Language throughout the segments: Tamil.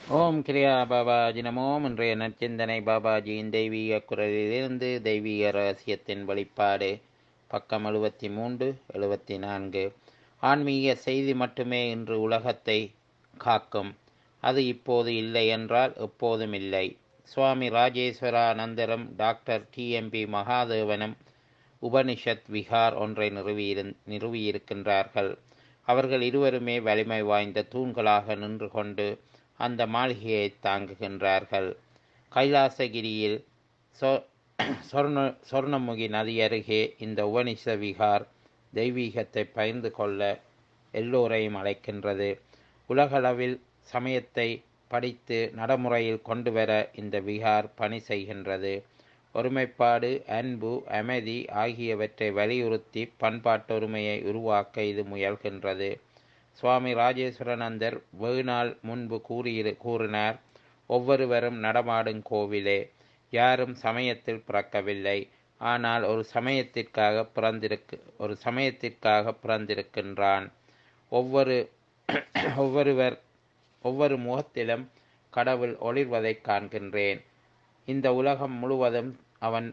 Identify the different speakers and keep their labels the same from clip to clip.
Speaker 1: ஓம் கிரியா பாபாஜி நமோம் இன்றைய நற்சிந்தனை பாபாஜியின் தெய்வீக குரலிலிருந்து தெய்வீக ரகசியத்தின் வெளிப்பாடு பக்கம் எழுபத்தி மூன்று எழுபத்தி நான்கு ஆன்மீக செய்தி மட்டுமே இன்று உலகத்தை காக்கும் அது இப்போது இல்லை என்றால் எப்போதும் இல்லை சுவாமி ராஜேஸ்வரானந்தரும் டாக்டர் டிஎம்பி மகாதேவனும் உபனிஷத் விகார் ஒன்றை நிறுவியிரு நிறுவியிருக்கின்றார்கள் அவர்கள் இருவருமே வலிமை வாய்ந்த தூண்களாக நின்று கொண்டு அந்த மாளிகையை தாங்குகின்றார்கள் கைலாசகிரியில் சொ சொர்ண சொர்ணமுகி நதி அருகே இந்த உபனிஷ விகார் தெய்வீகத்தை பகிர்ந்து கொள்ள எல்லோரையும் அழைக்கின்றது உலகளவில் சமயத்தை படித்து நடைமுறையில் கொண்டு வர இந்த விகார் பணி செய்கின்றது ஒருமைப்பாடு அன்பு அமைதி ஆகியவற்றை வலியுறுத்தி பண்பாட்டொருமையை உருவாக்க இது முயல்கின்றது சுவாமி ராஜேஸ்வரனந்தர் வெகுநாள் முன்பு கூறியிரு கூறினார் ஒவ்வொருவரும் நடமாடும் கோவிலே யாரும் சமயத்தில் பிறக்கவில்லை ஆனால் ஒரு சமயத்திற்காக பிறந்திருக்கு ஒரு சமயத்திற்காக பிறந்திருக்கின்றான் ஒவ்வொரு ஒவ்வொருவர் ஒவ்வொரு முகத்திலும் கடவுள் ஒளிர்வதைக் காண்கின்றேன் இந்த உலகம் முழுவதும் அவன்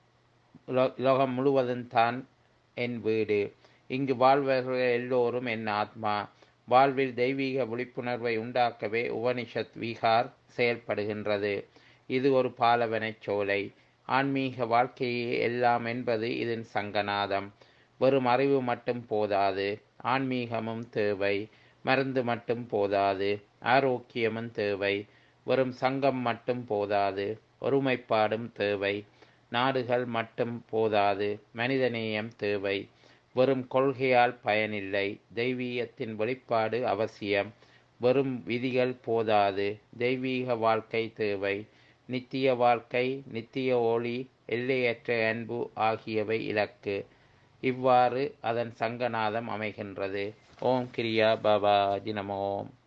Speaker 1: உலகம் முழுவதும் தான் என் வீடு இங்கு வாழ்வர்கள் எல்லோரும் என் ஆத்மா வாழ்வில் தெய்வீக விழிப்புணர்வை உண்டாக்கவே உபனிஷத் விகார் செயல்படுகின்றது இது ஒரு பாலவனைச் சோலை ஆன்மீக வாழ்க்கையே எல்லாம் என்பது இதன் சங்கநாதம் வெறும் அறிவு மட்டும் போதாது ஆன்மீகமும் தேவை மருந்து மட்டும் போதாது ஆரோக்கியமும் தேவை வெறும் சங்கம் மட்டும் போதாது ஒருமைப்பாடும் தேவை நாடுகள் மட்டும் போதாது மனிதநேயம் தேவை வெறும் கொள்கையால் பயனில்லை தெய்வீகத்தின் வெளிப்பாடு அவசியம் வெறும் விதிகள் போதாது தெய்வீக வாழ்க்கை தேவை நித்திய வாழ்க்கை நித்திய ஒளி எல்லையற்ற அன்பு ஆகியவை இலக்கு இவ்வாறு அதன் சங்கநாதம் அமைகின்றது ஓம் கிரியா பாபா ஜினமோம்